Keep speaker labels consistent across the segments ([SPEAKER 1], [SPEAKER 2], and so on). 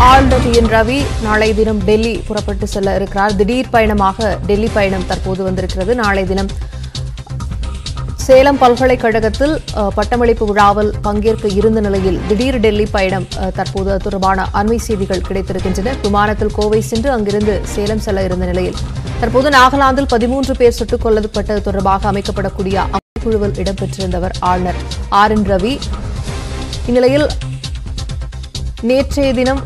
[SPEAKER 1] ஆளுநர் T N Ravi நாளை தினம் டெல்லி புறப்பட்டு செல்ல இருக்கிறார் திடீர் பயணமாக டெல்லி பயணம் தற்போது வந்திருக்கிறது நாளை தினம் சேலம் பல்கலைக்கழகத்தில் அஹ், பட்டமளிப்பு விழாவில் பங்கேற்க இருந்த நிலையில் திடீர் டெல்லி பயணம் அஹ், தற்போது அது தொடர்பான அண்மை செய்திகள் கிடைத்திருக்கின்றன விமானத்தில் கோவை சென்று அங்கிருந்து சேலம் செல்ல இருந்த நிலையில் தற்போது நாகாலாந்தில் பதிமூன்று பேர் சுட்டுக் கொல்லப்பட்டது தொடர்பாக அமைக்கப்படக்கூடிய அமைப்புக்குழுவில் இடம்பெற்றிருந்தவர் ஆளுநர் ஆர் என் ரவி இந்நிலையில் நேற்றைய தினம்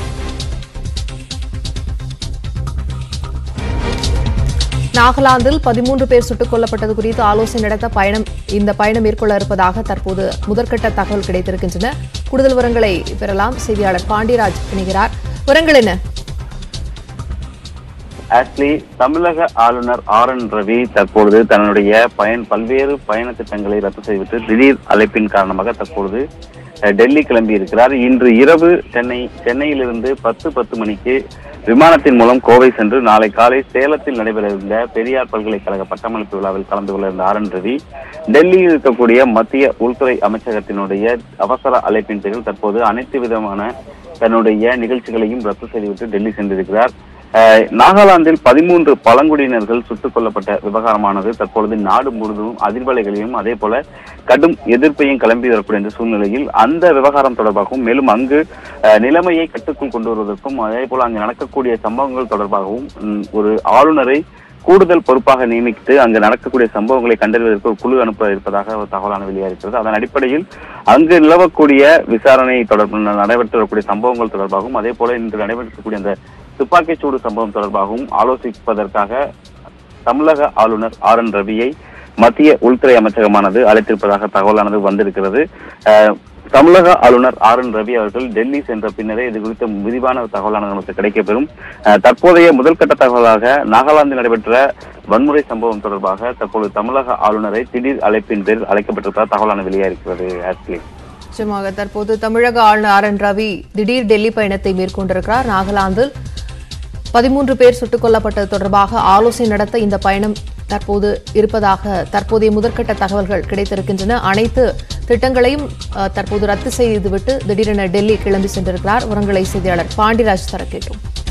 [SPEAKER 1] நாகாலாந்தில் பதிமூன்று பேர் சுட்டுக் கொல்லப்பட்டது குறித்து ஆலோசனை நடத்த பயணம் இந்த பயணம் மேற்கொள்ள இருப்பதாக தற்போது முதற்கட்ட தகவல் கிடைத்திருக்கின்றன கூடுதல் விவரங்களை பெறலாம் செய்தியாளர் பாண்டியராஜ் இணைகிறார் விவரங்கள் என்ன
[SPEAKER 2] ஆக்சுவலி தமிழக ஆளுநர் ஆர் என் ரவி தற்பொழுது தன்னுடைய பயன் பல்வேறு பயண திட்டங்களை ரத்து செய்துவிட்டு திடீர் அழைப்பின் காரணமாக தற்பொழுது அஹ், டெல்லி கிளம்பி இருக்கிறார் இன்று இரவு சென்னை சென்னையிலிருந்து பத்து பத்து மணிக்கு விமானத்தின் மூலம் கோவை சென்று நாளை காலை சேலத்தில் நடைபெற இருந்த பெரியார் பல்கலைக்கழக பட்டமளிப்பு விழாவில் கலந்து கொள்ள இருந்த ஆர் என் ரவி டெல்லியில் இருக்கக்கூடிய மத்திய உள்துறை அமைச்சகத்தினுடைய அவசர அழைப்பின் பேரில் தற்போது அனைத்து விதமான தன்னுடைய நிகழ்ச்சிகளையும் ரத்து செய்துவிட்டு டெல்லி சென்றிருக்கிறார் அஹ், நாகாலாந்தில் பதிமூன்று பழங்குடியினர்கள் சுட்டுக் கொல்லப்பட்ட விவகாரமானது தற்பொழுது நாடு முழுவதும் அதிர்வலைகளையும் அதே போல கடும் எதிர்ப்பையும் கிளம்பி வரக்கூடிய இந்த சூழ்நிலையில் அந்த விவகாரம் தொடர்பாகவும் மேலும் அங்கு அஹ், நிலைமையை கட்டுக்குள் கொண்டு வருவதற்கும் அதே போல அங்கு நடக்கக்கூடிய சம்பவங்கள் தொடர்பாகவும் ம், ஒரு ஆளுநரை கூடுதல் பொறுப்பாக நியமித்து அங்கு நடக்கக்கூடிய சம்பவங்களை கண்டறிவதற்கு ஒரு குழு அனுப்ப இருப்பதாக ஒரு தகவலான வெளியாகிறது அதன் அடிப்படையில் அங்கு நிலவக்கூடிய விசாரணை தொடர்பு நடைபெற்று வரக்கூடிய சம்பவங்கள் தொடர்பாகவும் அதே போல இன்று நடைபெற்றக்கூடிய அந்த துப்பாக்கிச் சூடு சம்பவம் தொடர்பாகவும் ஆலோசிப்பதற்காக தமிழக ஆளுநர் ஆர் என் ரவியை மத்திய உள்துறை அமைச்சகமானது அழைத்திருப்பதாக தகவலானது வந்திருக்கிறது அஹ், தமிழக ஆளுநர் ஆர் என் ரவி அவர்கள் டெல்லி சென்ற பின்னரே இது குறித்த விரிவான தகவலானது நமக்கு கிடைக்கப்பெறும் அஹ், தற்போதைய முதல்கட்ட தகவலாக நாகாலாந்தில் நடைபெற்ற வன்முறை சம்பவம் தொடர்பாக தற்போது தமிழக ஆளுநரை திடீர் அழைப்பின் பேரில் அழைக்கப்பட்டிருப்பதாக தகவலான வெளியாகிறது ஆக்சுவலி
[SPEAKER 1] நிச்சயமாக தற்போது தமிழக ஆளுநர் ஆர் என் ரவி திடீர் டெல்லி பயணத்தை மேற்கொண்டிருக்கிறார் நாகாலாந்தில் பதிமூன்று பேர் சுட்டுக் கொல்லப்பட்டது தொடர்பாக ஆலோசனை நடத்த இந்த பயணம் தற்போது இருப்பதாக தற்போதைய முதற்கட்ட தகவல்கள் கிடைத்திருக்கின்றன அனைத்து திட்டங்களையும் அஹ், தற்போது ரத்து செய்துவிட்டு திடீரென டெல்லி கிளம்பி சென்றிருக்கிறார் உரங்களை செய்தியாளர் பாண்டிராஜ் தர கேட்டோம்